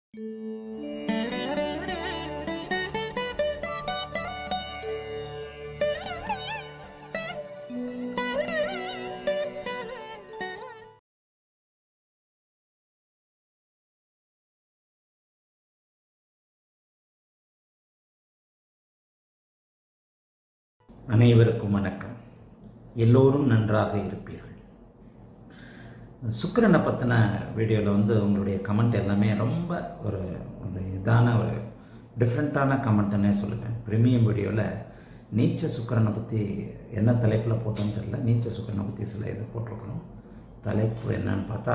அனைவருக்கும் வணக்கம் எல்லோரும் நன்றாக இருப்பீர்கள் சுக்கிரனை பற்றின வீடியோவில் வந்து உங்களுடைய கமெண்ட் எல்லாமே ரொம்ப ஒரு ஒரு இதான ஒரு டிஃப்ரெண்ட்டான கமெண்ட்டுன்னே சொல்லுவேன் ப்ரீமியம் வீடியோவில் நீச்ச சுக்கிரனை பற்றி என்ன தலைப்பில் போட்டோன்னு தெரியல நீச்ச சுக்கிரனை பற்றி சில இது போட்டிருக்கணும் தலைப்பு என்னன்னு பார்த்தா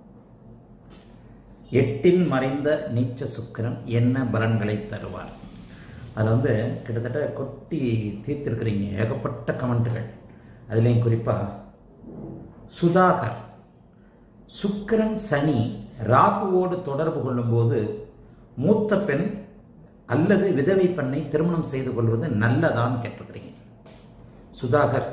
எட்டில் மறைந்த நீச்ச சுக்கிரன் என்ன பலன்களை தருவார் அதில் வந்து கிட்டத்தட்ட கொட்டி தீர்த்திருக்கிறீங்க ஏகப்பட்ட கமெண்ட்டுகள் அதுலேயும் குறிப்பாக சுதாகர் சுக்கிரன் சனி ராகுவோடு தொடர்பு கொள்ளும்போது மூத்த பெண் அல்லது விதவை பெண்ணை திருமணம் செய்து கொள்வது நல்லதான்னு கேட்டிருக்கிறீங்க சுதாகர்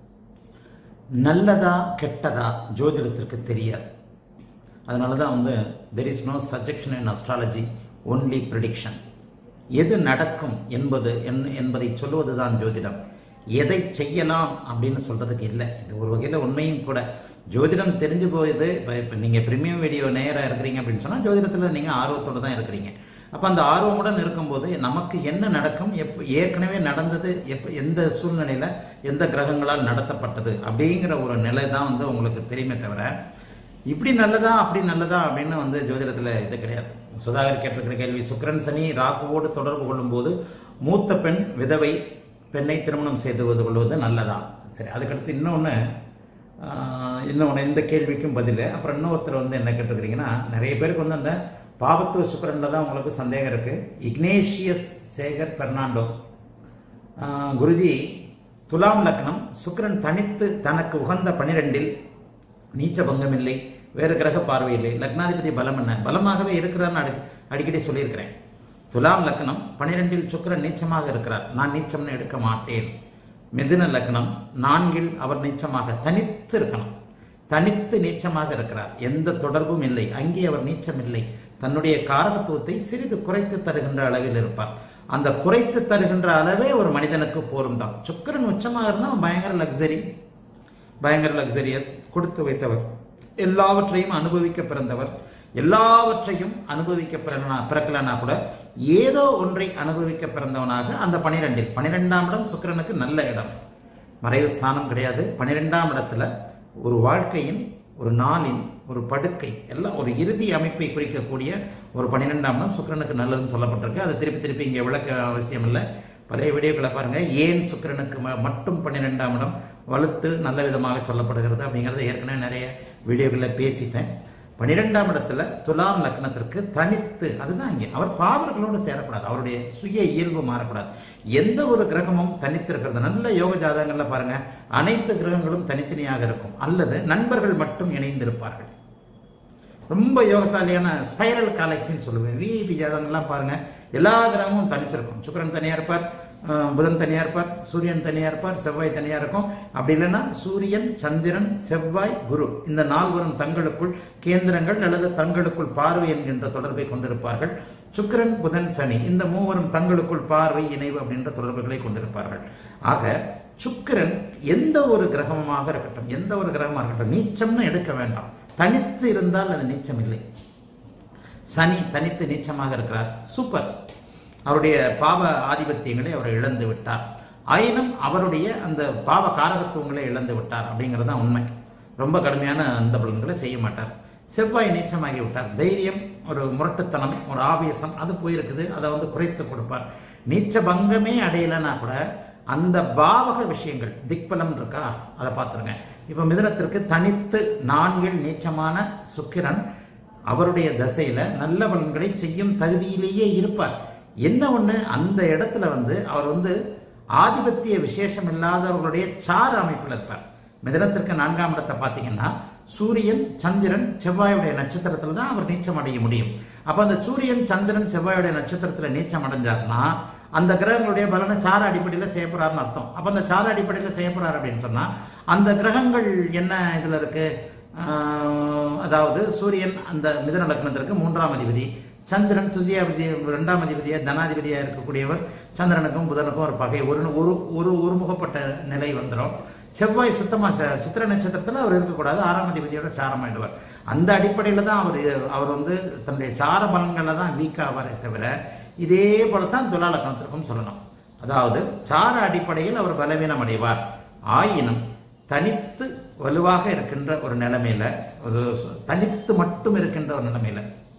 நல்லதா கெட்டதா ஜோதிடத்திற்கு தெரியாது அதனால தான் வந்து there is no suggestion in astrology only prediction எது நடக்கும் என்பது என்- என்பதை சொல்லுவதுதான் ஜோதிடம் எதை செய்யலாம் அப்படின்னு சொல்றதுக்கு இல்லை இது ஒரு வகையில் உண்மையும் கூட ஜோதிடம் தெரிஞ்சு போகுது இப்போ இப்போ நீங்கள் ப்ரீமியம் வீடியோ நேராக இருக்கிறீங்க அப்படின்னு சொன்னால் ஜோதிடத்தில் நீங்கள் ஆர்வத்தோடு தான் இருக்கிறீங்க அப்போ அந்த ஆர்வமுடன் இருக்கும்போது நமக்கு என்ன நடக்கும் எப்போ ஏற்கனவே நடந்தது எப்போ எந்த சூழ்நிலையில் எந்த கிரகங்களால் நடத்தப்பட்டது அப்படிங்கிற ஒரு நிலை தான் வந்து உங்களுக்கு தெரியுமே தவிர இப்படி நல்லதா அப்படி நல்லதா அப்படின்னு வந்து ஜோதிடத்தில் இது கிடையாது சுதாகர் கேட்டிருக்கிற கேள்வி சுக்கிரன் சனி ராகுவோடு தொடர்பு கொள்ளும்போது மூத்த பெண் விதவை பெண்ணை திருமணம் செய்து கொள்வது நல்லதா சரி அதுக்கடுத்து இன்னொன்று இன்னொன்று இந்த கேள்விக்கும் பதில் அப்புறம் இன்னொருத்தர் வந்து என்ன கேட்டிருக்கிறீங்கன்னா நிறைய பேருக்கு வந்து அந்த பாவத்துவ சுக்கிரன்ல தான் உங்களுக்கு சந்தேகம் இருக்கு இக்னேஷியஸ் சேகர் பெர்னாண்டோ ஆஹ் குருஜி துலாம் லக்னம் சுக்கிரன் தனித்து தனக்கு உகந்த பனிரெண்டில் நீச்ச பங்கம் இல்லை வேறு கிரக பார்வை இல்லை லக்னாதிபதி பலம் என்ன பலமாகவே இருக்கிறார்னு அடி அடிக்கடி சொல்லியிருக்கிறேன் துலாம் லக்னம் பனிரெண்டில் சுக்கிரன் நீச்சமாக இருக்கிறார் நான் நீச்சம்னு எடுக்க மாட்டேன் மிதுன லக்னம் நான்கில் அவர் நீச்சமாக தனித்து இருக்கணும் தனித்து நீச்சமாக இருக்கிறார் எந்த தொடர்பும் இல்லை அங்கே அவர் நீச்சம் இல்லை தன்னுடைய காரகத்துவத்தை சிறிது குறைத்து தருகின்ற அளவில் இருப்பார் அந்த குறைத்து தருகின்ற அளவே ஒரு மனிதனுக்கு போரும் தான் சுக்கிரன் உச்சமாக இருந்தால் அவன் பயங்கர லக்ஸரி பயங்கர லக்ஸரியஸ் கொடுத்து வைத்தவர் எல்லாவற்றையும் அனுபவிக்க பிறந்தவர் எல்லாவற்றையும் அனுபவிக்க பிறனா பிறக்கலனா கூட ஏதோ ஒன்றை அனுபவிக்க பிறந்தவனாக அந்த பனிரெண்டில் பனிரெண்டாம் இடம் சுக்கிரனுக்கு நல்ல இடம் மறைவு ஸ்தானம் கிடையாது பனிரெண்டாம் இடத்துல ஒரு வாழ்க்கையின் ஒரு நாளின் ஒரு படுக்கை எல்லாம் ஒரு இறுதி அமைப்பை குறிக்கக்கூடிய ஒரு பன்னிரெண்டாம் இடம் சுக்கிரனுக்கு நல்லதுன்னு சொல்லப்பட்டிருக்கு அதை திருப்பி திருப்பி இங்கே விளக்க அவசியம் இல்லை பழைய வீடியோக்களை பாருங்க ஏன் சுக்கிரனுக்கு ம- மட்டும் பன்னிரெண்டாம் இடம் வலுத்து நல்ல விதமாக சொல்லப்படுகிறது அப்படிங்கிறத ஏற்கனவே நிறைய வீடியோக்களில் பேசிட்டேன் பன்னிரெண்டாம் இடத்துல துலாம் லக்னத்திற்கு தனித்து அதுதான் இங்கே அவர் பாவர்களோடு சேரக்கூடாது அவருடைய சுய இயல்பு மாறக்கூடாது எந்த ஒரு கிரகமும் தனித்து இருக்கிறது நல்ல யோக ஜாதகங்கள்ல பாருங்க அனைத்து கிரகங்களும் தனித்தனியாக இருக்கும் அல்லது நண்பர்கள் மட்டும் இணைந்திருப்பார்கள் ரொம்ப யோகசாலியான ஸ்பைரல் காலக்சின்னு சொல்லுவேன் விஐபி ஜாதகங்கள்லாம் பாருங்க எல்லா கிரகமும் தனிச்சிருக்கும் சுக்கிரன் தனியா இருப்பார் அஹ் புதன் தனியா இருப்பார் சூரியன் தனியா இருப்பார் செவ்வாய் தனியா இருக்கும் அப்படி இல்லைன்னா சூரியன் சந்திரன் செவ்வாய் குரு இந்த நால்வரும் தங்களுக்குள் கேந்திரங்கள் அல்லது தங்களுக்குள் பார்வை என்கின்ற தொடர்பை கொண்டிருப்பார்கள் சுக்கிரன் புதன் சனி இந்த மூவரும் தங்களுக்குள் பார்வை இணைவு அப்படின்ற தொடர்புகளை கொண்டிருப்பார்கள் ஆக சுக்கிரன் எந்த ஒரு கிரகமாக இருக்கட்டும் எந்த ஒரு கிரகமாக இருக்கட்டும் நீச்சம்னு எடுக்க வேண்டாம் தனித்து இருந்தால் அது நீச்சம் இல்லை சனி தனித்து நீச்சமாக இருக்கிறார் சூப்பர் அவருடைய பாவ ஆதிபத்தியங்களை அவர் இழந்து விட்டார் ஆயினும் அவருடைய அந்த பாவ காரகத்துவங்களை இழந்து விட்டார் அப்படிங்கிறது தான் உண்மை ரொம்ப கடுமையான அந்த பலன்களை செய்ய மாட்டார் செவ்வாய் நீச்சமாகி விட்டார் தைரியம் ஒரு முரட்டுத்தனம் ஒரு ஆவேசம் அது போயிருக்குது அதை வந்து குறைத்து கொடுப்பார் நீச்ச பங்கமே அடையலைன்னா கூட அந்த பாவக விஷயங்கள் திக்பலம் இருக்கா அதை பார்த்துருங்க இப்போ மிதுனத்திற்கு தனித்து நான்கில் நீச்சமான சுக்கிரன் அவருடைய தசையில நல்ல பலன்களை செய்யும் தகுதியிலேயே இருப்பார் என்ன ஒண்ணு அந்த இடத்துல வந்து அவர் வந்து ஆதிபத்திய விசேஷம் இல்லாதவர்களுடைய சார அமைப்பில் இருப்பார் மிதனத்திற்கு நான்காம் இடத்தை பார்த்தீங்கன்னா சூரியன் சந்திரன் செவ்வாயுடைய நட்சத்திரத்துல தான் அவர் நீச்சம் அடைய முடியும் அப்ப அந்த சூரியன் சந்திரன் செவ்வாயுடைய நட்சத்திரத்துல நீச்சம் அடைஞ்சார்னா அந்த கிரகங்களுடைய பலனை சார அடிப்படையில் செய்ய போறாருன்னு அர்த்தம் அப்ப அந்த சார அடிப்படையில் செய்ய போறாரு அப்படின்னு சொன்னா அந்த கிரகங்கள் என்ன இதுல இருக்கு ஆஹ், அதாவது சூரியன் அந்த மிதன லக்னத்திற்கு மூன்றாம் அதிபதி சந்திரன் துதியாதிபதி இரண்டாம் அதிபதியா தனாதிபதியா இருக்கக்கூடியவர் சந்திரனுக்கும் புதனுக்கும் ஒரு பகை ஒரு ஒரு ஒரு ஒருமுகப்பட்ட நிலை வந்துடும் செவ்வாய் சுத்தமா ச- சித்திர நட்சத்திரத்துல அவர் இருக்கக்கூடாது ஆறாம் அதிபதியோட சாரமாயிடுவார் அந்த அடிப்படையில தான் அவர் அவர் வந்து தன்னுடைய சார பலன்கள்ல தான் வீக் ஆவாரே தவிர இதே போலத்தான் துலா லக்னத்திற்கும் சொல்லணும் அதாவது சார அடிப்படையில் அவர் பலவீனம் அடைவார் ஆயினும் தனித்து வலுவாக இருக்கின்ற ஒரு நிலைமையில ஒரு சு- தனித்து மட்டும் இருக்கின்ற ஒரு நிலைமையில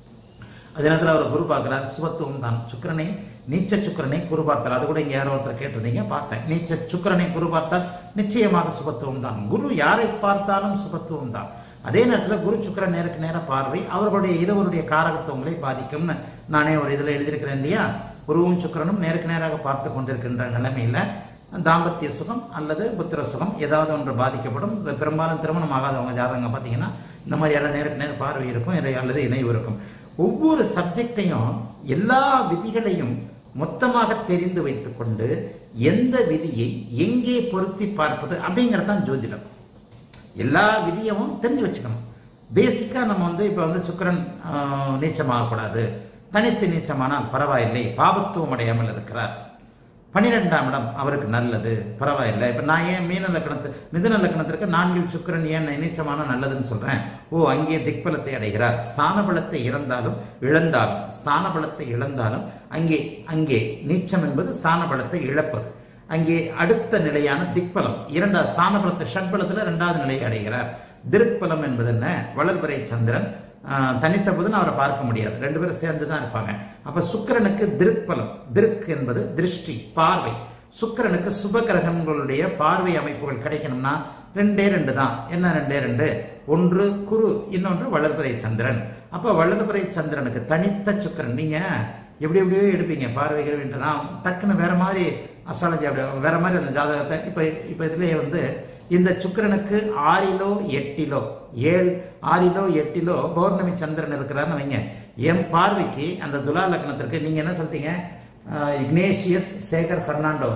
அதே நேரத்தில் அவர் குரு பார்க்கிறார் சுபத்துவம் தான் சுக்கிரனை நீச்ச சுக்கிரனை குரு பார்த்தார் அது கூட இங்க யாரோ ஒருத்தர் கேட்டிருந்தீங்க பார்த்தேன் நீச்ச சுக்கிரனை குரு பார்த்தால் நிச்சயமாக சுபத்துவம் தான் குரு யாரை பார்த்தாலும் சுபத்துவம் தான் அதே நேரத்தில் குரு சுக்கிரன் நேருக்கு நேர பார்வை அவர்களுடைய இருவருடைய காரகத்துவங்களை பாதிக்கும்னு நானே ஒரு இதில் எழுதியிருக்கிறேன் இல்லையா குருவும் சுக்கிரனும் நேருக்கு நேராக பார்த்து கொண்டிருக்கின்ற நிலைமையில தாம்பத்திய சுகம் அல்லது புத்திர சுகம் ஏதாவது ஒன்று பாதிக்கப்படும் இது பெரும்பாலும் திருமணம் ஆகாதவங்க ஜாதகம் பார்த்தீங்கன்னா இந்த மாதிரியான நேருக்கு நேர் பார்வை இருக்கும் இல்லை அல்லது இணைவு இருக்கும் ஒவ்வொரு சப்ஜெக்டையும் எல்லா விதிகளையும் மொத்தமாக தெரிந்து வைத்துக்கொண்டு எந்த விதியை எங்கே பொருத்தி பார்ப்பது அப்படிங்கிறது தான் ஜோதிடம் எல்லா விதியமும் தெரிஞ்சு வச்சுக்கணும் பேசிக்கா நம்ம வந்து இப்ப வந்து சுக்கிரன் ஆஹ், நீச்சமாகக்கூடாது தனித்து நீச்சமானால் பரவாயில்லை பாபத்துவம் அடையாமல் இருக்கிறார் பனிரெண்டாம் இடம் அவருக்கு நல்லது பரவாயில்லை இப்ப நான் ஏன் மீன லக்கணத்து மிதுன லக்கணத்திற்கு நான்கில் சுக்கிரன் ஏன் நீச்சமான நல்லதுன்னு சொல்றேன் ஓ அங்கே திக்பலத்தை அடைகிறார் ஸ்தான பலத்தை இழந்தாலும் இழந்தாலும் ஸ்தான பலத்தை இழந்தாலும் அங்கே அங்கே நீச்சம் என்பது ஸ்தான பலத்தை இழப்பது அங்கே அடுத்த நிலையான திக்பலம் இரண்டாவது ஸ்தான பலத்தை ஷட்பலத்துல இரண்டாவது நிலையை அடைகிறார் திருப்பலம் என்பது என்ன வளர்பிறை சந்திரன் ஆஹ், தனித்த போதுன்னு அவரை பார்க்க முடியாது ரெண்டு பேரும் சேர்ந்து தான் இருப்பாங்க அப்ப சுக்கிரனுக்கு திருப்பலம் திருக்கு என்பது திருஷ்டி பார்வை சுக்கிரனுக்கு சுப கிரகங்களுடைய பார்வை அமைப்புகள் கிடைக்கணும்னா ரெண்டே ரெண்டு தான் என்ன ரெண்டே ரெண்டு ஒன்று குரு இன்னொன்று வளர்பிறை சந்திரன் அப்ப வளர்பிறை சந்திரனுக்கு தனித்த சுக்கிரன் நீங்க எப்படி எப்படியோ எடுப்பீங்க பார்வைகள் என்று நான் டக்குன்னு வேற மாதிரி அஸ்ட்ராலஜி அப்படி வேற மாதிரி அந்த ஜாதகத்தை இப்ப இப்ப இதுலயே வந்து இந்த சுக்கிரனுக்கு ஆறிலோ எட்டிலோ ஏழு ஆறிலோ எட்டிலோ பௌர்ணமி சந்திரன் இருக்கிறாருன்னு வைங்க என் பார்வைக்கு அந்த துலா லக்னத்திற்கு நீங்க என்ன சொல்லிட்டீங்க ஆஹ், இக்னேஷியஸ் சேகர் பெர்னாண்டோ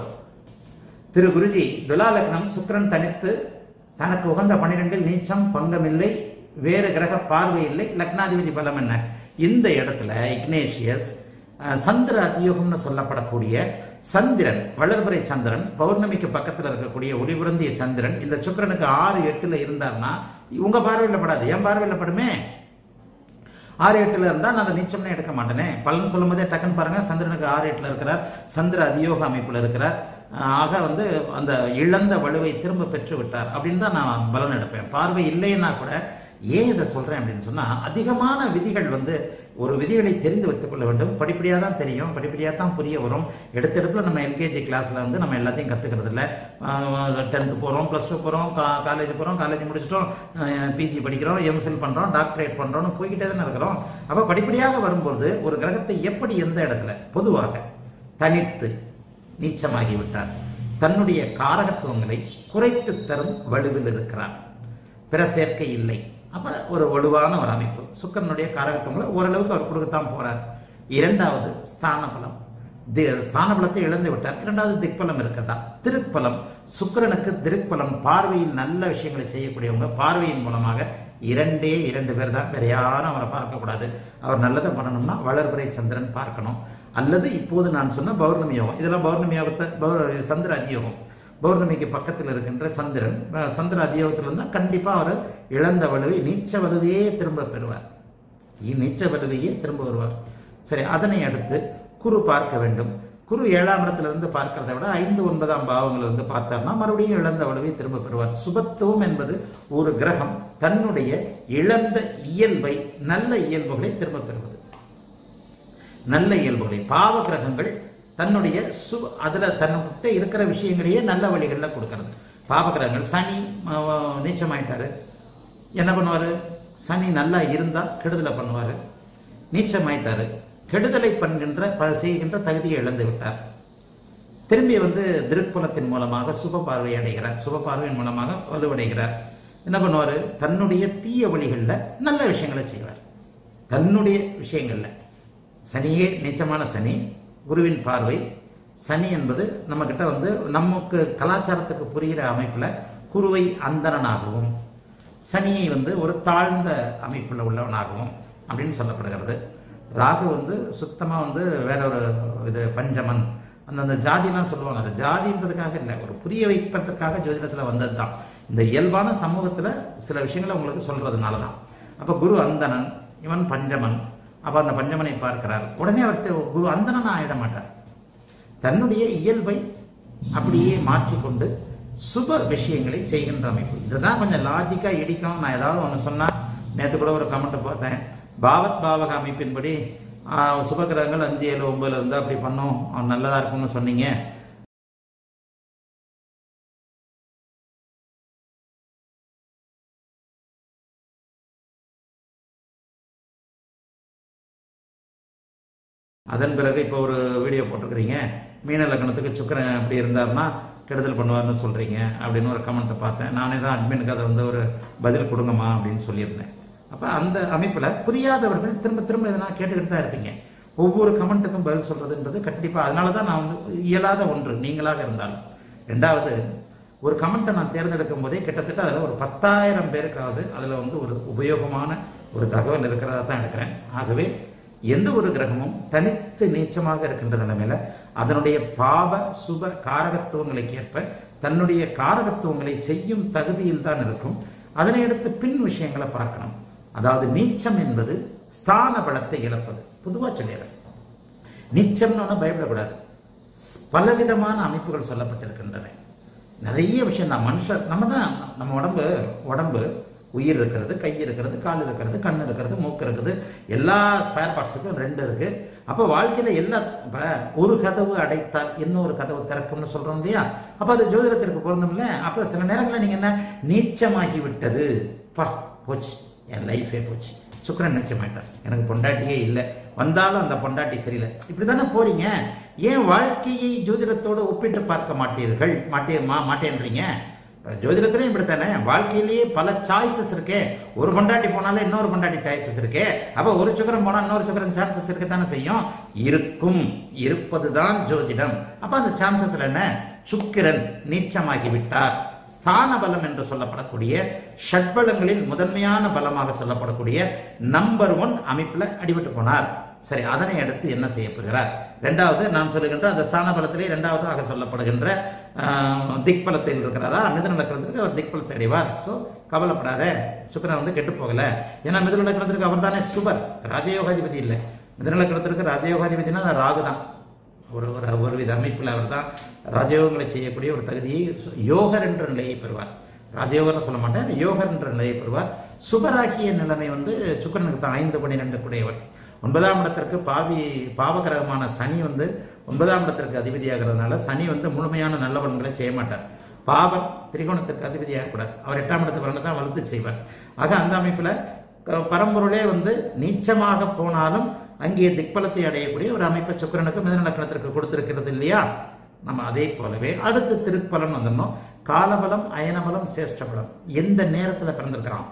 திரு குருஜி துலா லக்னம் சுக்கிரன் தனித்து தனக்கு உகந்த பன்னிரெண்டில் நீச்சம் பங்கமில்லை வேறு கிரக பார்வை இல்லை லக்னாதிபதி பலம் என்ன இந்த இடத்துல இக்னேஷியஸ் அஹ், சந்திர அதியோகம்னு சொல்லப்படக்கூடிய சந்திரன் வளர்பிறை சந்திரன் பௌர்ணமிக்கு பக்கத்துல இருக்கக்கூடிய ஒளிபுரந்திய சந்திரன் இந்த சுக்கிரனுக்கு ஆறு எட்டுல இருந்தார்னா உங்க பார்வையில் படாது என் பார்வையில் படுமே ஆறு எட்டுல இருந்தா நான் அந்த நீச்சம்னே எடுக்க மாட்டேனே பலன் சொல்லும் போதே டக்குன்னு பாருங்க சந்திரனுக்கு ஆறு எட்டுல இருக்கிறார் சந்திர அதியோக அமைப்புல இருக்கிறார் ஆஹ் ஆக வந்து அந்த இழந்த வலுவை திரும்ப பெற்று விட்டார் அப்படின்னு தான் நான் பலன் எடுப்பேன் பார்வை இல்லைன்னா கூட ஏன் இதை சொல்றேன் அப்படின்னு சொன்னா அதிகமான விதிகள் வந்து ஒரு விதிகளை தெரிந்து வைத்துக் கொள்ள வேண்டும் படிப்படியாக தான் தெரியும் படிப்படியாக தான் புரிய வரும் எடுத்தெடுப்புல நம்ம எல்கேஜி கிளாஸ்ல வந்து நம்ம எல்லாத்தையும் கத்துக்கிறது இல்லை டென்த்து போறோம் ப்ளஸ் டூ போறோம் காலேஜ் போறோம் காலேஜ் முடிச்சிட்டோம் பிஜி படிக்கிறோம் எம்ஃபில் பண்றோம் டாக்டரேட் பண்றோம்னு போய்கிட்டே தானே இருக்கிறோம் அப்ப படிப்படியாக வரும்போது ஒரு கிரகத்தை எப்படி எந்த இடத்துல பொதுவாக தனித்து நீச்சமாகி விட்டார் தன்னுடைய காரகத்துவங்களை குறைத்து தரும் வலுவில் இருக்கிறார் பிற சேர்க்கை இல்லை அப்ப ஒரு வலுவான ஒரு அமைப்பு சுக்கரனுடைய காரகத்துவங்களை ஓரளவுக்கு அவர் கொடுக்கத்தான் போறார் இரண்டாவது ஸ்தான பலம் தி- ஸ்தான பலத்தை இழந்து விட்டார் இரண்டாவது திக்பலம் இருக்கிறதா திருப்பலம் சுக்கிரனுக்கு திருப்பலம் பார்வையில் நல்ல விஷயங்களை செய்யக்கூடியவங்க பார்வையின் மூலமாக இரண்டே இரண்டு பேர் தான் வேற யாரும் அவரை பார்க்கக்கூடாது அவர் நல்லதை பண்ணணும்னா வளர்பிறை சந்திரன் பார்க்கணும் அல்லது இப்போது நான் சொன்ன பௌர்ணமி யோகம் இதெல்லாம் பௌர்ணமி யோகத்தை பௌ- சந்திர அதியோகம் பௌர்ணமிக்கு பக்கத்தில் இருக்கின்ற சந்திரன் அஹ் சந்திர அதியோகத்தில் இருந்தால் கண்டிப்பா அவர் இழந்த வலுவை நீச்ச வலுவையே திரும்ப பெறுவார் இ- நீச்ச வலுவையே திரும்ப வருவார் சரி அதனை அடுத்து குரு பார்க்க வேண்டும் குரு ஏழாம் இடத்துல இருந்து பார்க்கிறதை விட ஐந்து ஒன்பதாம் பாவங்கள் இருந்து பார்த்தார்னா மறுபடியும் இழந்த வலுவை திரும்ப பெறுவார் சுபத்துவம் என்பது ஒரு கிரகம் தன்னுடைய இழந்த இயல்பை நல்ல இயல்புகளை திரும்ப பெறுவது நல்ல இயல்புகளை பாவ கிரகங்கள் தன்னுடைய சு அதுல தன்னுக்கிட்ட இருக்கிற விஷயங்களையே நல்ல வழிகள்ல கொடுக்கறது பாவ கிரகங்கள் சனி அஹ், நீச்சமாயிட்டாரு என்ன பண்ணுவாரு சனி நல்லா இருந்தா கெடுதலை பண்ணுவாரு நீச்சமாயிட்டாரு கெடுதலை பண்ணுகின்ற ப- செய்கின்ற தகுதியை இழந்து விட்டார் திரும்பி வந்து திருக்குலத்தின் மூலமாக சுப பார்வை அடைகிறார் சுப பார்வையின் மூலமாக வலுவடைகிறார் என்ன பண்ணுவாரு தன்னுடைய தீய வழிகள்ல நல்ல விஷயங்களை செய்வார் தன்னுடைய விஷயங்கள்ல சனியே நீச்சமான சனி குருவின் பார்வை சனி என்பது நம்ம கிட்ட வந்து நமக்கு கலாச்சாரத்துக்கு புரிகிற அமைப்புல குருவை அந்தணனாகவும் சனியை வந்து ஒரு தாழ்ந்த அமைப்புல உள்ளவனாகவும் அப்படின்னு சொல்லப்படுகிறது ராகு வந்து சுத்தமா வந்து வேற ஒரு இது பஞ்சமன் அந்தந்த ஜாதிலாம் சொல்லுவாங்க அது ஜாதின்றதுக்காக இல்லை ஒரு புரிய வைப்பதற்காக ஜோதிடத்துல வந்தது தான் இந்த இயல்பான சமூகத்துல சில விஷயங்களை உங்களுக்கு சொல்றதுனால தான் அப்ப குரு அந்தணன் இவன் பஞ்சமன் அப்ப அந்த பஞ்சமனை பார்க்கிறார் உடனே அவர் தெ- குரு அந்தணன் ஆயிட மாட்டார் தன்னுடைய இயல்பை அப்படியே மாற்றிக்கொண்டு சுப விஷயங்களை செய்கின்ற அமைப்பு இதுதான் கொஞ்சம் லாஜிக்கா இடிக்கும் நான் ஏதாவது ஒன்று சொன்னா நேற்று கூட ஒரு கமெண்ட் பார்த்தேன் பாவத் பாவக அமைப்பின்படி ஆஹ், சுபகிரகங்கள் அஞ்சு ஏழு ஒன்பதுல இருந்து அப்படி பண்ணோம் ஆஹ், நல்லதா இருக்கும்னு சொன்னீங்க அதன் பிறகு இப்போ ஒரு வீடியோ போட்டிருக்கிறீங்க மீன லக்னத்துக்கு சுக்கிரன் அப்படி இருந்தாருன்னா கெடுதல் பண்ணுவார்னு சொல்றீங்க அப்படின்னு ஒரு கமெண்ட்டை பார்த்தேன் நானே தான் அட்மினுக்கு அதை வந்து ஒரு பதில் கொடுங்கம்மா அப்படின்னு சொல்லியிருந்தேன் அப்போ அந்த அமைப்பில் புரியாதவர்கள் திரும்ப திரும்ப இதெல்லாம் கேட்டுக்கிட்டு தான் இருப்பீங்க ஒவ்வொரு கமெண்ட்டுக்கும் பதில் சொல்றதுன்றது கண்டிப்பாக அதனால தான் நான் வந்து இயலாத ஒன்று நீங்களாக இருந்தாலும் ரெண்டாவது ஒரு கமெண்ட்டை நான் தேர்ந்தெடுக்கும் போதே கிட்டத்தட்ட அதில் ஒரு பத்தாயிரம் பேருக்காவது அதில் வந்து ஒரு உபயோகமான ஒரு தகவல் இருக்கிறதா தான் எடுக்கிறேன் ஆகவே எந்த ஒரு கிரகமும் தனித்து நீச்சமாக இருக்கின்ற நிலைமையில அதனுடைய பாவ சுப காரகத்துவங்களுக்கு ஏற்ப தன்னுடைய காரகத்துவங்களை செய்யும் தகுதியில் தான் இருக்கும் அதனை அடுத்து பின் விஷயங்களை பார்க்கணும் அதாவது நீச்சம் என்பது ஸ்தான பலத்தை இழப்பது பொதுவா சொல்லிடுறேன் நீச்சம்னு ஒன்றும் பயப்படக்கூடாது பலவிதமான அமைப்புகள் சொல்லப்பட்டிருக்கின்றன நிறைய விஷயம் தான் மனுஷர் நம்ம தான் நம்ம உடம்பு உடம்பு உயிர் இருக்கிறது கை இருக்கிறது கால் இருக்கிறது கண் இருக்கிறது மூக்கு இருக்குது எல்லா ஸ்பேர் பார்ட்ஸுக்கும் ரெண்டு இருக்கு அப்போ வாழ்க்கையில எல்லா இப்ப ஒரு கதவு அடைத்தால் இன்னொரு கதவு திறக்கும்னு சொல்றோம் இல்லையா அப்ப அது ஜோதிடத்திற்கு பொருந்தும்ல அப்ப சில நேரங்களில் நீங்க என்ன நீச்சமாகி விட்டது பா போச்சு என் லைஃபே போச்சு சுக்கரன் நிச்சயமாயிட்டார் எனக்கு பொண்டாட்டியே இல்லை வந்தாலும் அந்த பொண்டாட்டி சரியில்லை இப்படிதானே போறீங்க ஏன் வாழ்க்கையை ஜோதிடத்தோடு ஒப்பிட்டு பார்க்க மாட்டீர்கள் மாட்டே மா மாட்டேன்றீங்க இப்ப ஜோதிடத்திலையும் இப்படித்தானே வாழ்க்கையிலேயே பல சாய்ஸஸ் இருக்கே ஒரு பொண்டாட்டி போனாலும் இன்னொரு பொண்டாட்டி சாய்ஸஸ் இருக்கே அப்ப ஒரு சுக்கரம் போனா இன்னொரு சுக்கரம் சான்சஸ் இருக்கத்தானே செய்யும் இருக்கும் இருப்பதுதான் ஜோதிடம் அப்ப அந்த சான்சஸ்ல என்ன சுக்கிரன் நீச்சமாகி விட்டார் ஸ்தான பலம் என்று சொல்லப்படக்கூடிய ஷட்பலங்களில் முதன்மையான பலமாக சொல்லப்படக்கூடிய நம்பர் ஒன் அமைப்புல அடிபட்டு போனார் சரி அதனை அடுத்து என்ன செய்ய போகிறார் இரண்டாவது நாம் சொல்லுகின்ற அந்த ஸ்தான பலத்திலே இரண்டாவதாக சொல்லப்படுகின்ற ஆஹ், திக்பலத்தில் இருக்கிறாரா மிதுன லக்கணத்திற்கு அவர் திக்பலத்தை அடைவார் ஸோ கவலைப்படாத சுக்கிரன் வந்து கெட்டு போகல ஏன்னா மிதுன லக்கணத்திற்கு அவர் தானே சுபர் ராஜயோகாதிபதி இல்லை மிதுன லக்கணத்திற்கு ராஜயோகாதிபதினா அது ராகு தான் ஒரு ஒரு ஒரு வித அமைப்பில் அவர் தான் ராஜயோகங்களை செய்யக்கூடிய ஒரு தகுதியை சு- யோகர் என்ற நிலையை பெறுவார் ராஜயோகர்னு சொல்ல மாட்டேன் யோகர் என்ற நிலையை பெறுவார் சுபராகிய நிலைமை வந்து சுக்கிரனுக்கு தான் ஐந்து பன்னிரெண்டு கூடையவர் ஒன்பதாம் இடத்திற்கு பாவி பாவகரகமான சனி வந்து ஒன்பதாம் இடத்திற்கு அதிபதியாகிறதுனால சனி வந்து முழுமையான நல்ல பலன்களை செய்ய மாட்டார் பாவம் திரிகோணத்திற்கு அதிபதியாக கூடாது அவர் எட்டாம் இடத்து பலனை தான் வலுத்து செய்வார் ஆக அந்த அமைப்பில் க- பரம்பொருளே வந்து நீச்சமாக போனாலும் அங்கே திக்பலத்தை அடையக்கூடிய ஒரு அமைப்பை சுக்கிரனுக்கு மிதன லக்கணத்திற்கு கொடுத்திருக்கிறது இல்லையா நம்ம அதே போலவே அடுத்து திருப்பலன் வந்துடணும் காலபலம் அயனபலம் சேஷ்டபலம் எந்த நேரத்தில் பிறந்திருக்கிறான்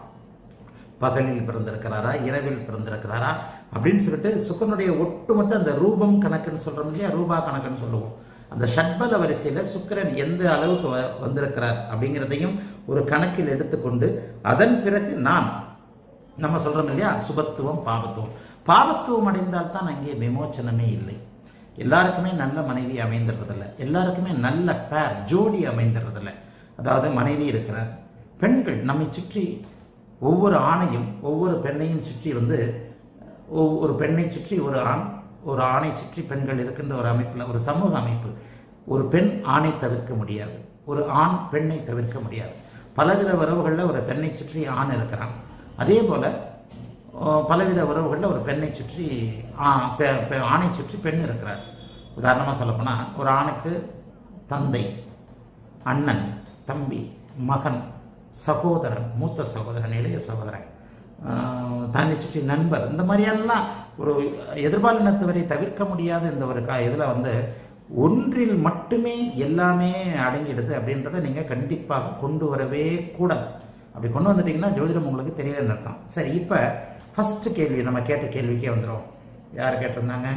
பகலில் பிறந்திருக்கிறாரா இரவில் பிறந்திருக்கிறாரா அப்படின்னு சொல்லிட்டு சுக்கரனுடைய ஒட்டுமொத்த அந்த ரூபம் கணக்குன்னு சொல்றோம் இல்லையா ரூபா கணக்குன்னு சொல்லுவோம் அந்த ஷட்பல வரிசையில சுக்கிரன் எந்த அளவுக்கு வ- வந்திருக்கிறார் அப்படிங்கிறதையும் ஒரு கணக்கில் எடுத்துக்கொண்டு அதன் பிறகு நான் நம்ம சொல்றோம் இல்லையா சுபத்துவம் பாவத்துவம் பாவத்துவம் அடைந்தால் தான் அங்கே விமோச்சனமே இல்லை எல்லாருக்குமே நல்ல மனைவி அமைந்துடுறதில்ல எல்லாருக்குமே நல்ல பேர் ஜோடி அமைந்துடுறதில்ல அதாவது மனைவி இருக்கிறார் பெண்கள் நம்மை சுற்றி ஒவ்வொரு ஆணையும் ஒவ்வொரு பெண்ணையும் சுற்றி வந்து ஒவ்- ஒரு பெண்ணை சுற்றி ஒரு ஆண் ஒரு ஆணை சுற்றி பெண்கள் இருக்கின்ற ஒரு அமைப்பில் ஒரு சமூக அமைப்பு ஒரு பெண் ஆணை தவிர்க்க முடியாது ஒரு ஆண் பெண்ணை தவிர்க்க முடியாது பலவித உறவுகளில் ஒரு பெண்ணை சுற்றி ஆண் இருக்கிறான் அதே போல அஹ், பலவித உறவுகளில் ஒரு பெண்ணை சுற்றி ஆ- பெ- பெ- ஆணை சுற்றி பெண் இருக்கிறார் உதாரணமாக சொல்லப்போனால் ஒரு ஆணுக்கு தந்தை அண்ணன் தம்பி மகன் சகோதரன் மூத்த சகோதரன் இளைய சகோதரன் ஆஹ் தன்னை சுற்றி நண்பர் இந்த மாதிரியெல்லாம் ஒரு எதிர்பாலினத்தவரை தவிர்க்க முடியாத இந்த ஒரு கா இதில் வந்து ஒன்றில் மட்டுமே எல்லாமே அடங்கிடுது அப்படின்றத நீங்கள் கண்டிப்பாக கொண்டு வரவே கூடாது அப்படி கொண்டு வந்துட்டீங்கன்னா ஜோதிடம் உங்களுக்கு தெரியலன்னு அர்த்தம் சரி இப்போ ஃபர்ஸ்ட் கேள்வி நம்ம கேட்ட கேள்விக்கே வந்துடும் யார் கேட்டிருந்தாங்க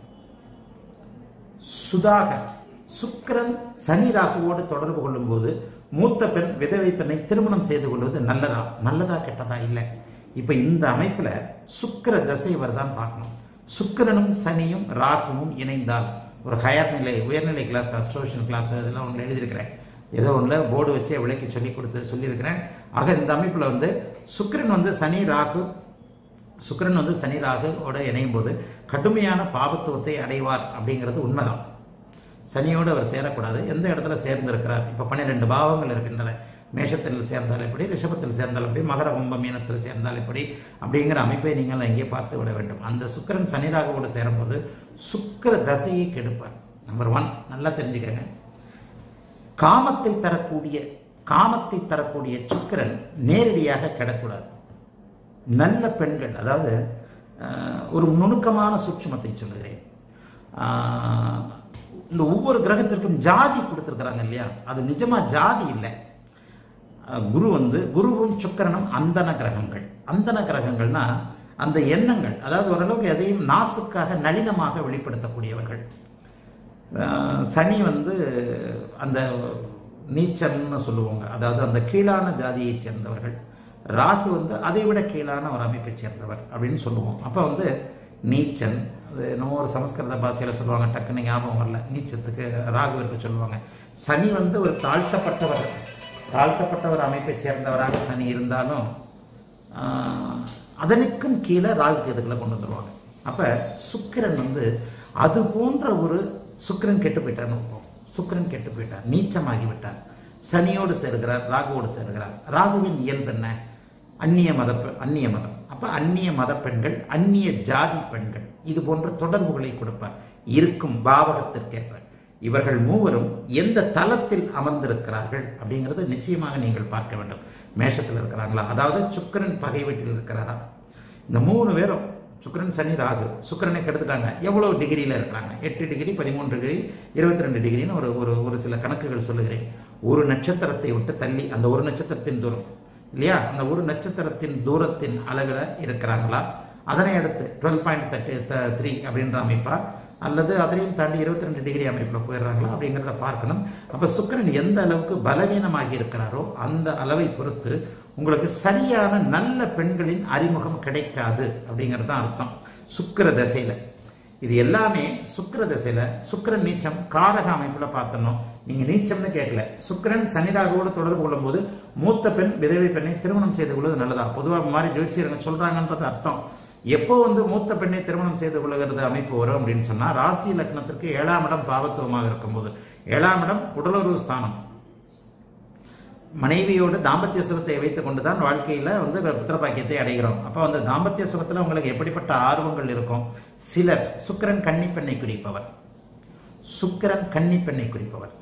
சுதாகர் சுக்கிரன் சனி ராகுவோடு தொடர்பு கொள்ளும்போது மூத்த பெண் விதவை பெண்ணை திருமணம் செய்து கொள்வது நல்லதா நல்லதா கெட்டதா இல்லை இப்ப இந்த அமைப்புல சுக்கிர தசை வருதான் பார்க்கணும் சுக்கிரனும் சனியும் ராகுவும் இணைந்தால் ஒரு ஹையர் நிலை உயர்நிலை கிளாஸ் அஸ்ட்ரோஷன் கிளாஸ் இதெல்லாம் ஒன்று எழுதியிருக்கிறேன் ஏதோ ஒன்றில் போர்டு வச்சு விளக்கி சொல்லி கொடுத்து சொல்லியிருக்கிறேன் ஆக இந்த அமைப்பில் வந்து சுக்கிரன் வந்து சனி ராகு சுக்கிரன் வந்து சனி ராகுவோட இணையும் போது கடுமையான பாபத்துவத்தை அடைவார் அப்படிங்கிறது உண்மைதான் சனியோடு அவர் சேரக்கூடாது எந்த இடத்துல சேர்ந்திருக்கிறார் இப்போ பன்னிரெண்டு பாவங்கள் இருக்கின்றன மேஷத்தில் சேர்ந்தால் எப்படி ரிஷபத்தில் சேர்ந்தால் எப்படி மகர கும்ப மீனத்தில் சேர்ந்தால் எப்படி அப்படிங்கிற அமைப்பை நீங்கள் அங்கே பார்த்து விட வேண்டும் அந்த சுக்கிரன் சனி ராகுவோடு சேரும்போது சுக்கிர தசையை கெடுப்பார் நம்பர் ஒன் நல்லா தெரிஞ்சுக்கங்க காமத்தை தரக்கூடிய காமத்தை தரக்கூடிய சுக்கிரன் நேரடியாக கெடக்கூடாது நல்ல பெண்கள் அதாவது அஹ், ஒரு நுணுக்கமான சூட்சுமத்தை சொல்லுகிறேன் ஆஹ், இந்த ஒவ்வொரு கிரகத்திற்கும் ஜாதி கொடுத்துருக்குறாங்க இல்லையா அது நிஜமா ஜாதி இல்லை அஹ், குரு வந்து குருவும் சுக்கிரனும் அந்தன கிரகங்கள் அந்தன கிரகங்கள்னா அந்த எண்ணங்கள் அதாவது ஓரளவுக்கு எதையும் நாசுக்காக நளினமாக வெளிப்படுத்தக்கூடியவர்கள் அஹ், சனி வந்து அந்த நீச்சம்னு சொல்லுவாங்க அதாவது அந்த கீழான ஜாதியைச் சேர்ந்தவர்கள் ராகு வந்து அதை விட கீழான ஒரு அமைப்பைச் சேர்ந்தவர் அப்படின்னு சொல்லுவோம் அப்போ வந்து நீச்சன் அது என்னமோ ஒரு சமஸ்கிருத பாஷையில் சொல்லுவாங்க டக்குன்னு ஞாபகம் வரல நீச்சத்துக்கு ராகுவிற்கு சொல்லுவாங்க சனி வந்து ஒரு தாழ்த்தப்பட்டவர் தாழ்த்தப்பட்ட ஒரு அமைப்பைச் சேர்ந்தவராக சனி இருந்தாலும் ஆஹ், அதனுக்கும் கீழே ராகு கேதுக்களை கொண்டு வந்துருவாங்க அப்ப சுக்கிரன் வந்து அது போன்ற ஒரு சுக்கிரன் கெட்டு போயிட்டார்னு வைப்போம். சுக்கிரன் கெட்டு போயிட்டார் நீச்சமாகி விட்டார் சனியோடு சேருகிறார் ராகுவோடு சேருகிறார் ராகுவின் இயல்பு என்ன அந்நிய மத பெ- அந்நிய மதம் அப்ப அந்நிய மத பெண்கள் அந்நிய ஜாதி பெண்கள் இது போன்ற தொடர்புகளை கொடுப்பார் இருக்கும் பாவகத்திற்கேற்ப இவர்கள் மூவரும் எந்த தளத்தில் அமர்ந்திருக்கிறார்கள் அப்படிங்கிறது நிச்சயமாக நீங்கள் பார்க்க வேண்டும் மேஷத்தில் இருக்கிறாங்களா அதாவது சுக்கிரன் பகை வீட்டில் இருக்கிறாரா இந்த மூணு பேரும் சுக்கிரன் சனி ராகு சுக்கிரனை கெடுத்துட்டாங்க எவ்வளவு டிகிரியில் இருக்கிறாங்க எட்டு டிகிரி பதிமூன்று டிகிரி இருபத்தி ரெண்டு டிகிரின்னு ஒரு ஒரு ஒரு சில கணக்குகள் சொல்லுகிறேன் ஒரு நட்சத்திரத்தை விட்டு தள்ளி அந்த ஒரு நட்சத்திரத்தின் தூரம் இல்லையா அந்த ஒரு நட்சத்திரத்தின் தூரத்தின் அளவில் இருக்கிறாங்களா அதனை அடுத்து டுவெல் பாயிண்ட் தேர்ட்டி த்ரீ அப்படின்ற அமைப்பா அல்லது அதையும் தாண்டி இருபத்தி ரெண்டு டிகிரி அமைப்பில் போயிடுறாங்களா அப்படிங்கிறத பார்க்கணும் அப்போ சுக்கிரன் எந்த அளவுக்கு பலவீனமாகி இருக்கிறாரோ அந்த அளவை பொறுத்து உங்களுக்கு சரியான நல்ல பெண்களின் அறிமுகம் கிடைக்காது அப்படிங்கிறது தான் அர்த்தம் சுக்கிர தசையில இது எல்லாமே சுக்கிர தசையில சுக்கிரன் நீச்சம் காரக அமைப்புல பார்த்தணும் நீங்க நீச்சம்னு கேட்கல சுக்கிரன் சனிராகவோடு தொடர்பு கொள்ளும்போது மூத்த பெண் விதவை பெண்ணை திருமணம் செய்து கொள்வது நல்லதா பொதுவா இந்த மாதிரி ஜோதிஷியருங்க சொல்றாங்கன்றது அர்த்தம் எப்போ வந்து மூத்த பெண்ணை திருமணம் செய்து கொள்ளுகிறது அமைப்பு வரும் அப்படின்னு சொன்னா ராசி லக்னத்திற்கு ஏழாம் இடம் பாவத்துவமாக இருக்கும்போது ஏழாம் இடம் உடலுறவு ஸ்தானம் மனைவியோடு தாம்பத்திய சுகத்தை வைத்துக் கொண்டுதான் வாழ்க்கையில வந்து புத்திரபாக்கியத்தை அடைகிறோம் அப்ப அந்த தாம்பத்திய சுகத்துல உங்களுக்கு எப்படிப்பட்ட ஆர்வங்கள் இருக்கும் சிலர் சுக்கிரன் கன்னி பெண்ணை குறிப்பவர் சுக்கிரன் கன்னி பெண்ணை குறிப்பவர்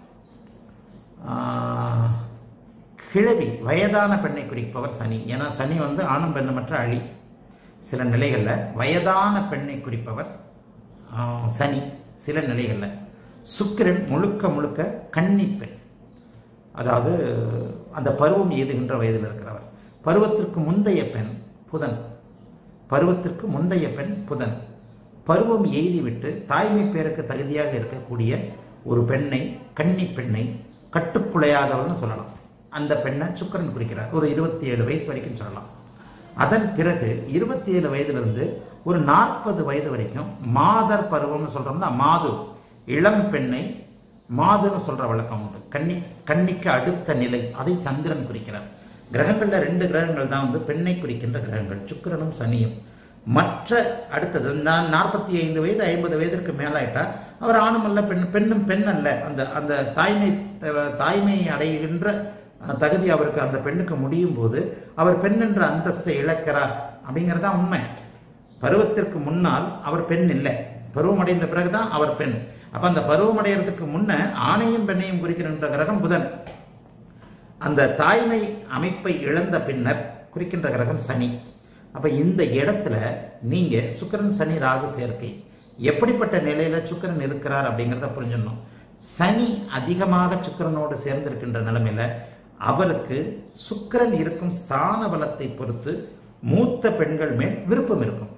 ஆஹ், கிழவி வயதான பெண்ணை குறிப்பவர் சனி ஏன்னா சனி வந்து ஆணும் பெண்ணுமற்ற அழி சில நிலைகள்ல வயதான பெண்ணை குறிப்பவர் ஆஹ், சனி சில நிலைகள்ல சுக்கிரன் முழுக்க முழுக்க கன்னி பெண் அதாவது அந்த பருவம் எய்துகின்ற வயதில் இருக்கிறவர் பருவத்திற்கு முந்தைய பெண் புதன் பருவத்திற்கு முந்தைய பெண் புதன் பருவம் எய்திவிட்டு தாய்மை பேருக்கு தகுதியாக இருக்கக்கூடிய ஒரு பெண்ணை கன்னி பெண்ணை கட்டுக்குலையாதவள்னு சொல்லலாம் அந்த பெண்ணை சுக்கிரன் குறிக்கிறார் ஒரு இருபத்தி ஏழு வயசு வரைக்கும் சொல்லலாம் அதன் பிறகு இருபத்தி ஏழு வயதிலிருந்து ஒரு நாற்பது வயது வரைக்கும் மாதர் பருவம்னு சொல்றோம்னா மாது இளம் பெண்ணை மாதுன்னு சொல்ற வழக்கம் உண்டு கன்னி கன்னிக்கு அடுத்த நிலை அதை சந்திரன் குறிக்கிறார் கிரகங்கள்ல ரெண்டு கிரகங்கள் தான் வந்து பெண்ணை குறிக்கின்ற கிரகங்கள் சுக்கிரனும் சனியும் மற்ற அடுத்தது நான் நாற்பத்தி ஐந்து வயது ஐம்பது வயதிற்கு மேலாயிட்டா அவர் ஆணும் அல்ல பெண் பெண்ணும் பெண் அல்ல அந்த அந்த தாய்மை தாய்மை அடைகின்ற அஹ், தகுதி அவருக்கு அந்த பெண்ணுக்கு முடியும் போது அவர் பெண் என்ற அந்தஸ்தை இழக்கிறார் அப்படிங்கிறது தான் உண்மை பருவத்திற்கு முன்னால் அவர் பெண் இல்லை பருவம் அடைந்த பிறகுதான் அவர் பெண் அப்ப அந்த பருவம் அடைகிறதுக்கு முன்ன ஆணையும் பெண்ணையும் குறிக்கின்ற கிரகம் புதன் அந்த தாய்மை அமைப்பை இழந்த பின்னர் குறிக்கின்ற கிரகம் சனி அப்ப இந்த இடத்துல நீங்க சுக்கிரன் சனி ராகு சேர்க்கை எப்படிப்பட்ட நிலையில சுக்கிரன் இருக்கிறார் அப்படிங்கிறத புரிஞ்சிடணும் சனி அதிகமாக சுக்கிரனோடு சேர்ந்திருக்கின்ற நிலைமையில அவருக்கு சுக்கிரன் இருக்கும் ஸ்தான பலத்தை பொறுத்து மூத்த பெண்கள் மேல் விருப்பம் இருக்கும்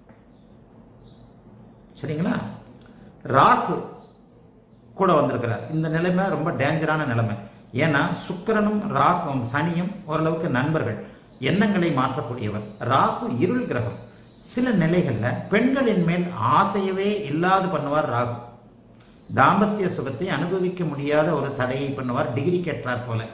சரிங்களா ராகு கூட வந்திருக்கிறார் இந்த நிலைமை ரொம்ப டேஞ்சரான நிலைமை ஏன்னா சுக்கிரனும் ராகும் சனியும் ஓரளவுக்கு நண்பர்கள் எண்ணங்களை மாற்றக்கூடியவர் ராகு இருள் கிரகம் சில நிலைகள்ல பெண்களின் மேல் ஆசையவே இல்லாது பண்ணுவார் ராகு தாம்பத்திய சுகத்தை அனுபவிக்க முடியாத ஒரு தடையை பண்ணுவார் டிகிரி கேட்டார் போல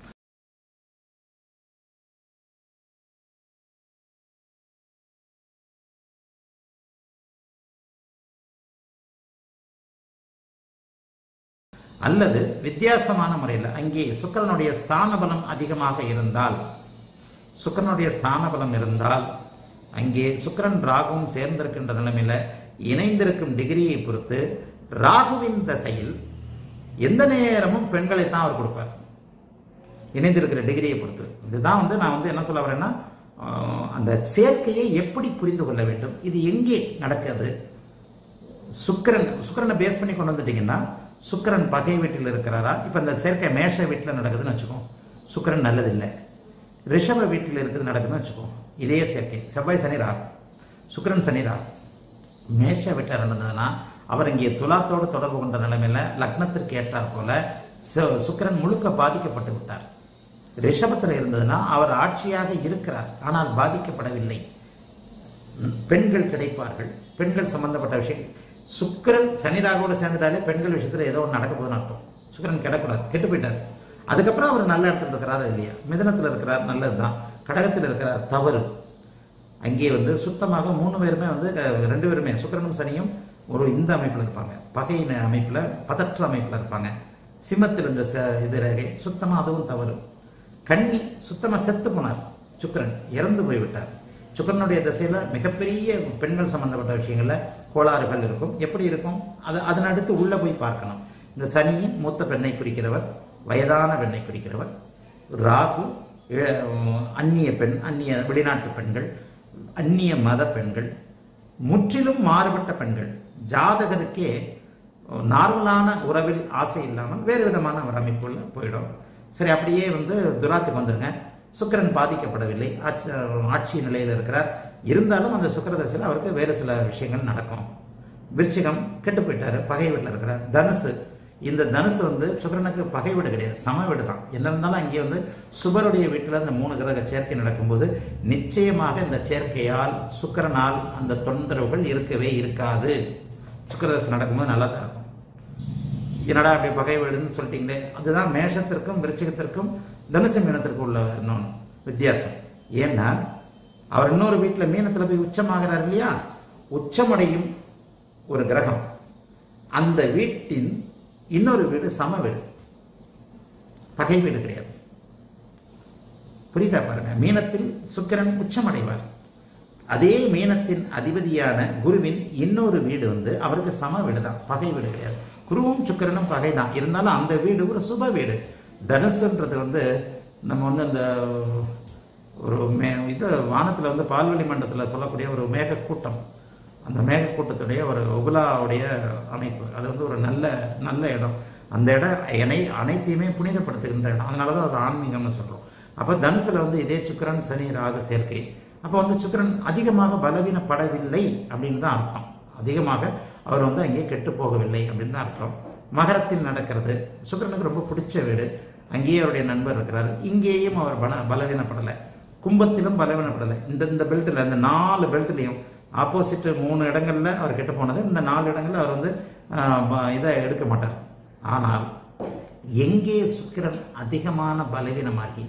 அல்லது வித்தியாசமான முறையில் அங்கே சுக்கரனுடைய ஸ்தான பலம் அதிகமாக இருந்தால் சுக்கரனுடைய ஸ்தான பலம் இருந்தால் அங்கே சுக்கரன் ராகுவும் சேர்ந்திருக்கின்ற நிலைமையில இணைந்திருக்கும் டிகிரியை பொறுத்து ராகுவின் தசையில் எந்த நேரமும் பெண்களை தான் அவர் கொடுப்பார் இணைந்திருக்கிற டிகிரியை பொறுத்து இதுதான் வந்து நான் வந்து என்ன சொல்ல வரேன்னா ஆஹ், அந்த சேர்க்கையை எப்படி புரிந்து கொள்ள வேண்டும் இது எங்கே நடக்குது சுக்கிரன் சுக்கிரனை பேஸ் பண்ணி கொண்டு வந்துட்டீங்கன்னா சுக்கிரன் பகை வீட்டில் இருக்கிறாரா இப்போ இந்த சேர்க்கை மேஷ வீட்டில் நடக்குதுன்னு வச்சுக்கோ சுக்கிரன் நல்லதில்லை ரிஷப வீட்டில் இருக்குது நடக்குதுன்னு வச்சுக்கோ இதே சேர்க்கை செவ்வாய் சனி ராகு சுக்கிரன் சனி ராகு மேஷ வீட்டில் நடந்ததுன்னா அவர் இங்கே துலாத்தோடு தொடர்பு கொண்ட நிலைமையில லக்னத்திற்கு ஏற்றார் போல சு- சுக்கிரன் முழுக்க பாதிக்கப்பட்டு விட்டார் ரிஷபத்தில் இருந்ததுன்னா அவர் ஆட்சியாக இருக்கிறார் ஆனால் பாதிக்கப்படவில்லை ம், பெண்கள் கிடைப்பார்கள் பெண்கள் சம்பந்தப்பட்ட விஷயம் சுக்கிரன் சனி ராகுவோட சேர்ந்துட்டாலே பெண்கள் விஷயத்துல ஏதோ ஒன்று நடக்க போகுதுன்னு அர்த்தம் சுக்கிரன் கிடக்கூடாது கெட்டு போயிட்டார் அதுக்கப்புறம் அவர் நல்ல இடத்துல இருக்கிறாரா இல்லையா மிதனத்தில் இருக்கிறார் நல்லதுதான் கடகத்தில் இருக்கிறார் தவறு அங்கே வந்து சுத்தமாக மூணு பேருமே வந்து அஹ், ரெண்டு பேருமே சுக்கிரனும் சனியும் ஒரு இந்த அமைப்பில் இருப்பாங்க பகையின் அமைப்பில் பதற்ற அமைப்பில் இருப்பாங்க சிம்மத்தில் இருந்த ச- இது ரேகை சுத்தமாக அதுவும் தவறு கன்னி சுத்தமாக செத்து போனார் சுக்கிரன் இறந்து போய்விட்டார் சுக்கிரனுடைய திசையில மிகப்பெரிய பெண்கள் சம்பந்தப்பட்ட விஷயங்கள்ல கோளாறுகள் இருக்கும் எப்படி இருக்கும் அது அதன் அடுத்து உள்ள போய் பார்க்கணும் இந்த சனியின் மூத்த பெண்ணை குறிக்கிறவர் வயதான பெண்ணை குறிக்கிறவர் ராகு இள- அந்நிய பெண் அந்நிய வெளிநாட்டு பெண்கள் அந்நிய மத பெண்கள் முற்றிலும் மாறுபட்ட பெண்கள் ஜாதகருக்கே நார்மலான உறவில் ஆசை இல்லாமல் வேறு விதமான ஒரு அமைப்புள்ள போயிடும் சரி அப்படியே வந்து துராத்துக்கு வந்துருங்க சுக்கிரன் பாதிக்கப்படவில்லை ஆட்சி ஆட்சி நிலையில் இருக்கிறார் இருந்தாலும் அந்த சுக்கிர தசையில் அவருக்கு வேறு சில விஷயங்கள் நடக்கும் விருச்சிகம் கெட்டு போயிட்டாரு பகை வீட்டில் இருக்கிறார் தனுசு இந்த தனுசு வந்து சுக்கிரனுக்கு பகை வீடு கிடையாது சம வீடு தான் என்ன இருந்தாலும் அங்கே வந்து சுபருடைய வீட்டில் அந்த மூணு கிரக சேர்க்கை நடக்கும்போது நிச்சயமாக இந்த சேர்க்கையால் சுக்கிரனால் அந்த தொந்தரவுகள் இருக்கவே இருக்காது சுக்கிரதசை நடக்கும்போது நல்லா தான் இருக்கும் என்னடா அப்படி பகை வீடுன்னு சொல்லிட்டீங்களே அதுதான் மேஷத்திற்கும் விருச்சிகத்திற்கும் தனுசு மீனத்திற்கும் உள்ள இன்னொன்று வித்தியாசம் ஏன்னா அவர் இன்னொரு வீட்டில் மீனத்தில் போய் உச்சமாகிறார் இல்லையா உச்சமடையும் ஒரு கிரகம் அந்த வீட்டின் இன்னொரு வீடு சம வீடு பகை வீடு கிடையாது புரியுதா பாருங்க மீனத்தில் சுக்கிரன் உச்சமடைவார் அதே மீனத்தின் அதிபதியான குருவின் இன்னொரு வீடு வந்து அவருக்கு சம வீடு தான் பகை வீடு கிடையாது குருவும் சுக்கிரனும் பகை தான் இருந்தாலும் அந்த வீடு ஒரு சுப வீடு தனுசுன்றது வந்து நம்ம வந்து அந்த ஒரு மே இது வானத்தில் வந்து பால்வெளி மண்டலத்தில் சொல்லக்கூடிய ஒரு மேகக்கூட்டம் அந்த மேகக்கூட்டத்துடைய ஒரு உகுலாவுடைய அமைப்பு அது வந்து ஒரு நல்ல நல்ல இடம் அந்த இடம் இணை அனைத்தையுமே புனிதப்படுத்துகின்ற இடம் அதனால தான் அது ஆன்மீகம்னு சொல்கிறோம் அப்போ தனுசுல வந்து இதே சுக்கிரன் சனி ராகு சேர்க்கை அப்போ வந்து சுக்கிரன் அதிகமாக பலவீனப்படவில்லை அப்படின்னு தான் அர்த்தம் அதிகமாக அவர் வந்து அங்கே கெட்டு போகவில்லை அப்படின்னு தான் அர்த்தம் மகரத்தில் நடக்கிறது சுக்கிரனுக்கு ரொம்ப பிடிச்ச வீடு அங்கேயே அவருடைய நண்பர் இருக்கிறார் இங்கேயும் அவர் பல பலவீனப்படலை கும்பத்திலும் பலவீனப்படலை இந்த இந்த பெல்ட்டில் இந்த நாலு பெல்ட்லையும் ஆப்போசிட் மூணு இடங்கள்ல அவர் கெட்டு போனது இந்த நாலு இடங்கள்ல அவர் வந்து ஆஹ், ப- இதை எடுக்க மாட்டார் ஆனால் எங்கே சுக்கிரன் அதிகமான பலவீனமாகி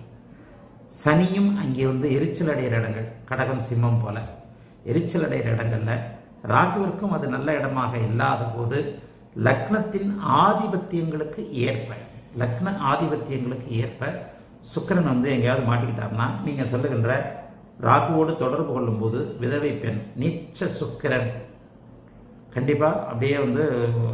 சனியும் அங்கே வந்து எரிச்சல் அடைகிற இடங்கள் கடகம் சிம்மம் போல எரிச்சல் அடைகிற இடங்கள்ல ராகுவிற்கும் அது நல்ல இடமாக இல்லாத போது லக்னத்தின் ஆதிபத்தியங்களுக்கு ஏற்ப லக்ன ஆதிபத்தியங்களுக்கு ஏற்ப சுக்கிரன் வந்து எங்கேயாவது மாட்டிக்கிட்டார்னா நீங்க சொல்லுகின்ற ராகுவோடு தொடர்பு கொள்ளும்போது விதவை பெண் நீச்ச சுக்கிரன் கண்டிப்பா அப்படியே வந்து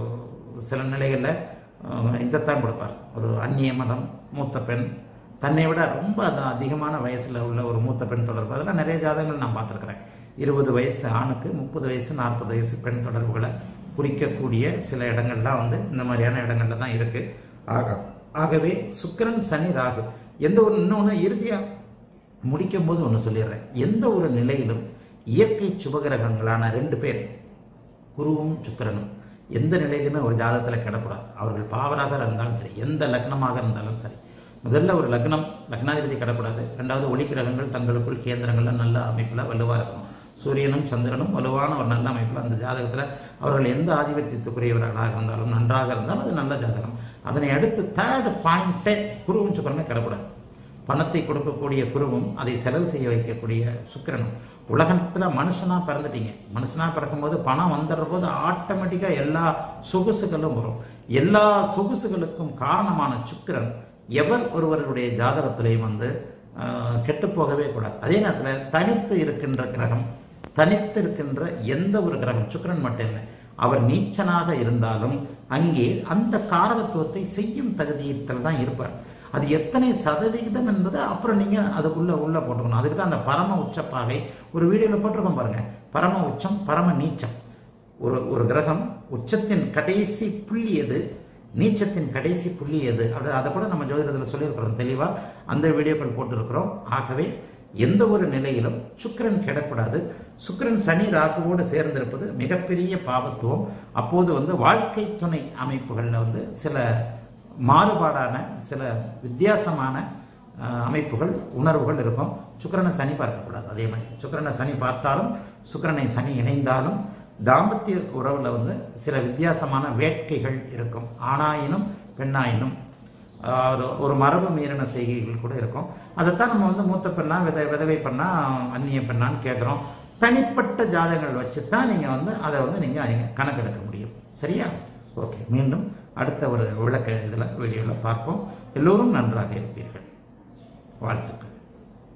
சில நிலைகளில் இதைத்தான் கொடுப்பார் ஒரு அந்நிய மதம் மூத்த பெண் தன்னை விட ரொம்ப அது அதிகமான வயசுல உள்ள ஒரு மூத்த பெண் தொடர்பு அதெல்லாம் நிறைய ஜாதகங்கள் நான் பார்த்துருக்கிறேன் இருபது வயசு ஆணுக்கு முப்பது வயசு நாற்பது வயசு பெண் தொடர்புகளை குறிக்கக்கூடிய சில இடங்கள்லாம் வந்து இந்த மாதிரியான இடங்கள்ல தான் இருக்கு ஆக ஆகவே சுக்கிரன் சனி ராகு எந்த ஒரு இன்னொன்று இறுதியா முடிக்கும் போது ஒன்று சொல்லிடுறேன் எந்த ஒரு நிலையிலும் இயற்கை சுபகிரகங்களான ரெண்டு பேர் குருவும் சுக்கிரனும் எந்த நிலையிலுமே ஒரு ஜாதகத்தில் கிடக்கூடாது அவர்கள் பாவராக இருந்தாலும் சரி எந்த லக்னமாக இருந்தாலும் சரி முதல்ல ஒரு லக்னம் லக்னாதிபதி கிடக்கூடாது ரெண்டாவது ஒளி கிரகங்கள் தங்களுக்குள் கேந்திரங்கள்ல நல்ல அமைப்பில் வலுவாக இருக்கணும் சூரியனும் சந்திரனும் வலுவான ஒரு நல்ல அமைப்பில் அந்த ஜாதகத்தில் அவர்கள் எந்த ஆதிபத்தியத்துக்குரியவர்களாக இருந்தாலும் நன்றாக இருந்தாலும் அது நல்ல ஜாதகம் அதனை அடுத்து தேர்ட் பாயிண்ட்டே குருவும் சுக்கரமே கிடக்கூடாது பணத்தை கொடுக்கக்கூடிய குருவும் அதை செலவு செய்ய வைக்கக்கூடிய சுக்கிரனும் உலகத்தில் மனுஷனாக பிறந்துட்டீங்க மனுஷனாக பிறக்கும்போது பணம் வந்துடுற போது ஆட்டோமேட்டிக்காக எல்லா சொகுசுகளும் வரும் எல்லா சொகுசுகளுக்கும் காரணமான சுக்கிரன் எவர் ஒருவருடைய ஜாதகத்திலையும் வந்து ஆஹ், கெட்டுப் போகவே கூடாது அதே நேரத்தில் தனித்து இருக்கின்ற கிரகம் தனித்து இருக்கின்ற எந்த ஒரு கிரகம் சுக்கிரன் மட்டும் இல்லை அவர் நீச்சனாக இருந்தாலும் அங்கே அந்த காரகத்துவத்தை செய்யும் தகுதியத்தில் தான் இருப்பார் அது எத்தனை சதவிகிதம் என்பது அப்புறம் நீங்க அதுக்குள்ள உள்ள போட்டுக்கணும் அதுக்கு தான் அந்த பரம உச்சப்பாகை ஒரு வீடியோல போட்டிருக்கோம் பாருங்க பரம உச்சம் பரம நீச்சம் ஒரு ஒரு கிரகம் உச்சத்தின் கடைசி புள்ளி எது நீச்சத்தின் கடைசி புள்ளி எது அப்படி அதை கூட நம்ம ஜோதிடத்தில் சொல்லியிருக்கிறோம் தெளிவா அந்த வீடியோக்கள் போட்டிருக்கிறோம் ஆகவே எந்த ஒரு நிலையிலும் சுக்கிரன் கெடக்கூடாது சுக்கிரன் சனி ராகுவோடு சேர்ந்திருப்பது மிகப்பெரிய பாவத்துவம் அப்போது வந்து வாழ்க்கை துணை அமைப்புகளில் வந்து சில மாறுபாடான சில வித்தியாசமான அஹ், அமைப்புகள் உணர்வுகள் இருக்கும் சுக்கிரனை சனி பார்க்கக்கூடாது அதே மாதிரி சுக்கிரனை சனி பார்த்தாலும் சுக்கிரனை சனி இணைந்தாலும் தாம்பத்திய உறவுல வந்து சில வித்தியாசமான வேட்கைகள் இருக்கும் ஆணாயினும் பெண்ணாயினும் ஆஹ், ஒரு- ஒரு மரபு மீறின செய்கைகள் கூட இருக்கும் அதைத்தான் நம்ம வந்து மூத்த பெண்ணா வித விதவை பெண்ணா அந்நிய பெண்ணான்னு கேட்குறோம் தனிப்பட்ட ஜாதகங்கள் வச்சு தான் நீங்கள் வந்து அதை வந்து நீங்கள் கணக்கெடுக்க முடியும் சரியா ஓகே மீண்டும் அடுத்த ஒரு விளக்க இதில் வீடியோவில் பார்ப்போம் எல்லோரும் நன்றாக இருப்பீர்கள் வாழ்த்துக்கள்